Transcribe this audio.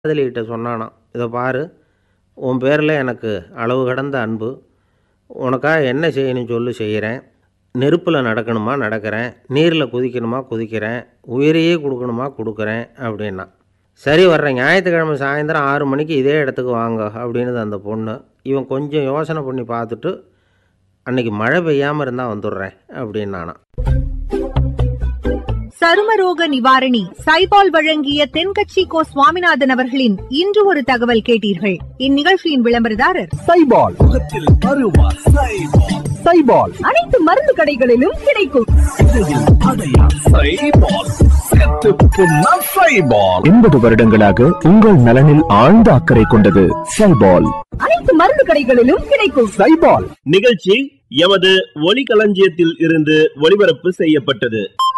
காதலிகிட்ட சொன்னானாம் இதை பாரு உன் பேரில் எனக்கு அளவு கடந்த அன்பு உனக்காக என்ன செய்யணும் சொல்லு செய்கிறேன் நெருப்பில் நடக்கணுமா நடக்கிறேன் நீரில் குதிக்கணுமா குதிக்கிறேன் உயிரையே கொடுக்கணுமா கொடுக்குறேன் அப்படின்னா சரி வர்றேன் ஞாயிற்றுக்கிழமை சாயந்தரம் ஆறு மணிக்கு இதே இடத்துக்கு வாங்க அப்படின்னுது அந்த பொண்ணு இவன் கொஞ்சம் யோசனை பண்ணி பார்த்துட்டு அன்னைக்கு மழை பெய்யாமல் இருந்தால் வந்துடுறேன் அப்படின்னானான் சருமரோக நிவாரணி சைபால் வழங்கிய தென்கட்சி கோ சுவாமிநாதன் அவர்களின் இன்று ஒரு தகவல் கேட்டீர்கள் இந்நிகழ்ச்சியின் விளம்பரதாரர் சைபால் முகத்தில் அருவா சைபால் சைபால் அனைத்து மருந்து கடைகளிலும் கிடைக்கும் சைபால் செத்து புண்ணா சைபால் எண்பது வருடங்களாக உங்கள் நலனில் ஆழ்ந்த அக்கறை கொண்டது சைபால் அனைத்து மருந்து கடைகளிலும் கிடைக்கும் சைபால் நிகழ்ச்சி எமது ஒலிகளஞ்சியத்தில் இருந்து ஒளிபரப்பு செய்யப்பட்டது